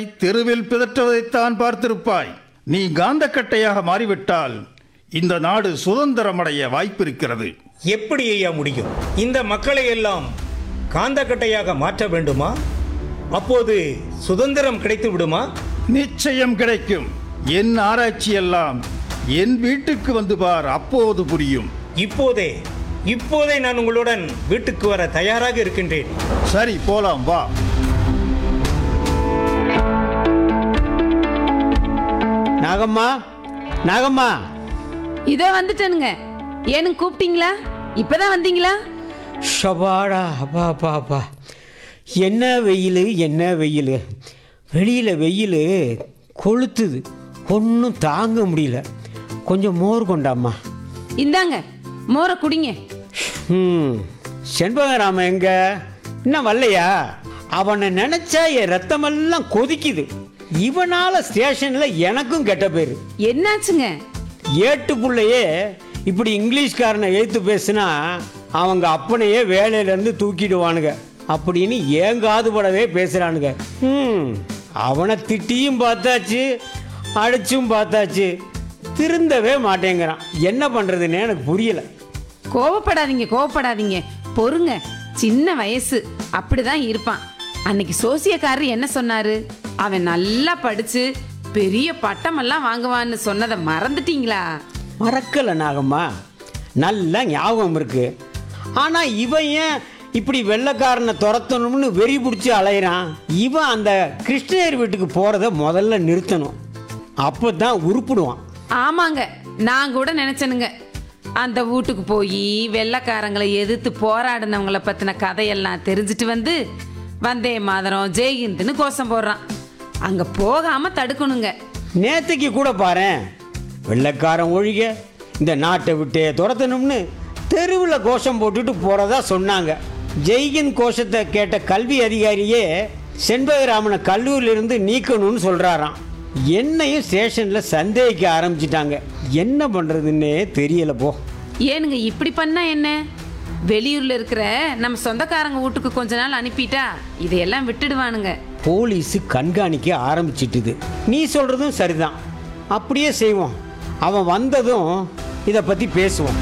தெருவில் பிதற்றுவதைத்தான் பார்த்திருப்பாய் நீ காந்தக்கட்டையாக மாறிவிட்டால் இந்த நாடு சுதந்திரமடைய வாய்ப்பிருக்கிறது எப்படி ஐயா முடியும் இந்த மக்களை எல்லாம் காந்தக்கட்டையாக மாற்ற வேண்டுமா அப்போது சுதந்திரம் கிடைத்து விடுமா நிச்சயம் கிடைக்கும் என் ஆராய்ச்சி எல்லாம் என் வீட்டுக்கு வந்து பார் அப்போது புரியும் இப்போதே இப்போதே நான் உங்களுடன் வீட்டுக்கு வர தயாராக இருக்கின்றேன் சரி போலாம் வா நாகம்மா நாகம்மா இதோ வந்துட்டேனுங்க ஏனுங்க கூப்பிட்டீங்களா இப்பதான் வந்தீங்களா ஷபாடா அப்பா அப்பா அப்பா என்ன வெயில் என்ன வெயில் வெளியில் வெயில் கொளுத்துது ஒன்றும் தாங்க முடியல கொஞ்சம் மோர் கொண்டாம்மா இந்தாங்க மோரை குடிங்க ம் செண்பகராமன் எங்க இன்னும் வரலையா அவனை நினைச்சா என் ரத்தமெல்லாம் கொதிக்குது இவனால ஸ்டேஷன்ல எனக்கும் கெட்ட பேரு என்னாச்சுங்க ஏட்டு புள்ளையே இப்படி இங்கிலீஷ்காரனை எழுத்து பேசுனா அவங்க அப்பனையே வேலையிலேருந்து தூக்கிடுவானுங்க அப்படின்னு ஏங்காது படவே பேசுகிறானுங்க ம் அவனை திட்டியும் பார்த்தாச்சு அடிச்சும் பார்த்தாச்சு திருந்தவே மாட்டேங்கிறான் என்ன பண்ணுறதுன்னு எனக்கு புரியல கோவப்படாதீங்க கோவப்படாதீங்க பொறுங்க சின்ன வயசு அப்படிதான் இருப்பான் அன்னைக்கு சோசியக்காரர் என்ன சொன்னாரு அவன் நல்லா படிச்சு பெரிய பட்டமெல்லாம் வாங்குவான்னு சொன்னதை மறந்துட்டீங்களா மறக்கலை நாகம்மா நல்ல ஞாபகம் இருக்கு ஆனால் இவன் ஏன் இப்படி வெள்ளைக்காரனை துரத்தணும்னு வெறி பிடிச்சி அலையிறான் இவன் அந்த கிருஷ்ணயர் வீட்டுக்கு போகிறத முதல்ல நிறுத்தணும் அப்போ தான் உருப்பிடுவான் ஆமாங்க நான் கூட நினைச்சேனுங்க அந்த வீட்டுக்கு போய் வெள்ளைக்காரங்களை எதிர்த்து போராடினவங்கள பத்தின கதையெல்லாம் தெரிஞ்சுட்டு வந்து வந்தே மாதரம் ஜெய்ஹிந்துன்னு கோஷம் போடுறான் அங்க போகாம தடுக்கணுங்க நேத்துக்கு கூட பாரேன் வெள்ளைக்காரன் ஒழிக இந்த நாட்டை விட்டே துரத்தணும்னு தெருவில் கோஷம் போட்டுட்டு போகிறதா சொன்னாங்க ஜெய்கின் கோஷத்தை கேட்ட கல்வி அதிகாரியே செண்பகராமனை கல்லூரியிலிருந்து நீக்கணும்னு சொல்கிறாராம் என்னையும் ஸ்டேஷனில் சந்தேகிக்க ஆரம்பிச்சிட்டாங்க என்ன பண்ணுறதுன்னே தெரியல போ ஏனுங்க இப்படி பண்ணா என்ன வெளியூர்ல இருக்கிற நம்ம சொந்தக்காரங்க வீட்டுக்கு கொஞ்ச நாள் அனுப்பிட்டா இதையெல்லாம் விட்டுடுவானுங்க போலீஸு கண்காணிக்க ஆரம்பிச்சிட்டுது நீ சொல்கிறதும் சரிதான் அப்படியே செய்வோம் அவன் வந்ததும் இதை பற்றி பேசுவோம்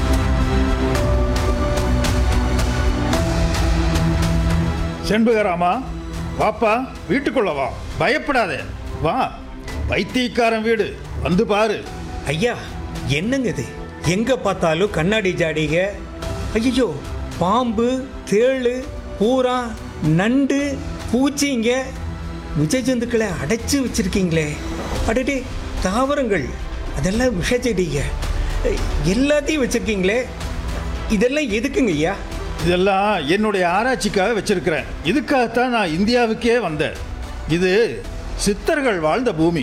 செண்பகராமா வாப்பா வீட்டுக்குள்ள வா பயப்படாதே வா பைத்தியக்காரன் வீடு வந்து பாரு ஐயா என்னங்க இது எங்க பார்த்தாலும் கண்ணாடி ஜாடிக ஐயோ பாம்பு தேளு பூரா நண்டு பூச்சிங்க விஜய் ஜந்துக்களை அடைச்சு வச்சிருக்கீங்களே அடடே தாவரங்கள் அதெல்லாம் விஷ செடிங்க எல்லாத்தையும் வச்சிருக்கீங்களே இதெல்லாம் எதுக்குங்க ஐயா இதெல்லாம் என்னுடைய ஆராய்ச்சிக்காக வச்சிருக்கிறேன் இதுக்காகத்தான் நான் இந்தியாவுக்கே வந்தேன் இது சித்தர்கள் வாழ்ந்த பூமி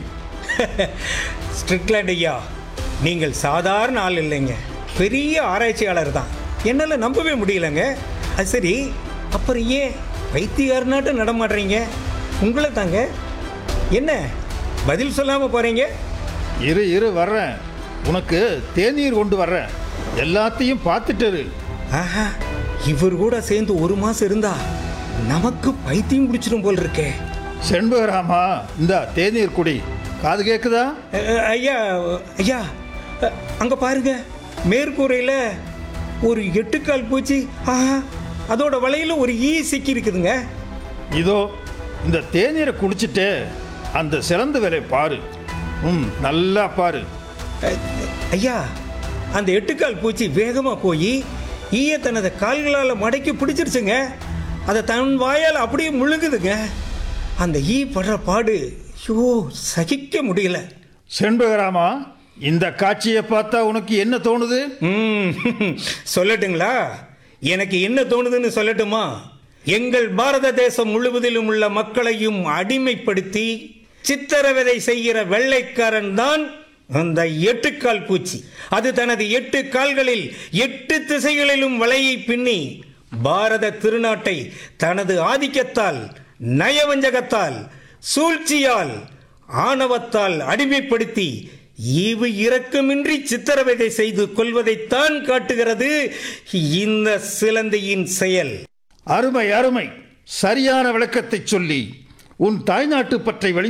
ஸ்ட்ரிக்லாண்ட் ஐயா நீங்கள் சாதாரண ஆள் இல்லைங்க பெரிய ஆராய்ச்சியாளர் தான் என்னால் நம்பவே முடியலங்க அது சரி அப்புறம் ஏன் வைத்தியார்னாட்டம் நடமாடுறீங்க உங்களை தாங்க என்ன பதில் சொல்லாமல் போகிறீங்க இரு இரு வர்றேன் உனக்கு தேநீர் கொண்டு வர்றேன் எல்லாத்தையும் பார்த்துட்டு இரு. ஆஹா இவர் கூட சேர்ந்து ஒரு மாதம் இருந்தா நமக்கு பைத்தியம் பிடிச்சிடும் போல் இருக்கே செண்பகராமா இந்த தேநீர் குடி காது கேக்குதா அ, அ, ஐயா ஐயா அ, அங்க பாருங்க மேற்கூரையில் ஒரு எட்டுக்கால் பூச்சி ஆஹா அதோட வலையில ஒரு ஈ சிக்கி இருக்குதுங்க இதோ இந்த தேநீரை குடிச்சிட்டு அந்த சிறந்த வேலை பாரு ம் நல்லா பாரு அ, ஐயா அந்த எட்டுக்கால் பூச்சி வேகமா போய் ஈய தனது கால்களால் மடக்கி பிடிச்சிருச்சுங்க அதை தன் வாயால் அப்படியே முழுங்குதுங்க அந்த ஈ படுற பாடு ஐயோ சகிக்க முடியல செண்பகராமா இந்த காட்சியை பார்த்தா உனக்கு என்ன தோணுது ம் சொல்லட்டுங்களா எனக்கு என்ன தோணுதுன்னு சொல்லட்டுமா எங்கள் பாரத தேசம் முழுவதிலும் உள்ள மக்களையும் அடிமைப்படுத்தி சித்திரவதை செய்கிற வெள்ளைக்காரன் தான் அந்த எட்டுக்கால் பூச்சி அது தனது எட்டு கால்களில் எட்டு திசைகளிலும் வலையை பின்னி பாரத திருநாட்டை தனது ஆதிக்கத்தால் நயவஞ்சகத்தால் சூழ்ச்சியால் ஆணவத்தால் அடிமைப்படுத்தி ஈவு இரக்கமின்றி சித்திரவதை செய்து கொள்வதைத்தான் காட்டுகிறது இந்த சிலந்தையின் செயல் அருமை அருமை சரியான விளக்கத்தை சொல்லி உன் தாய்நாட்டு பற்றை வெளி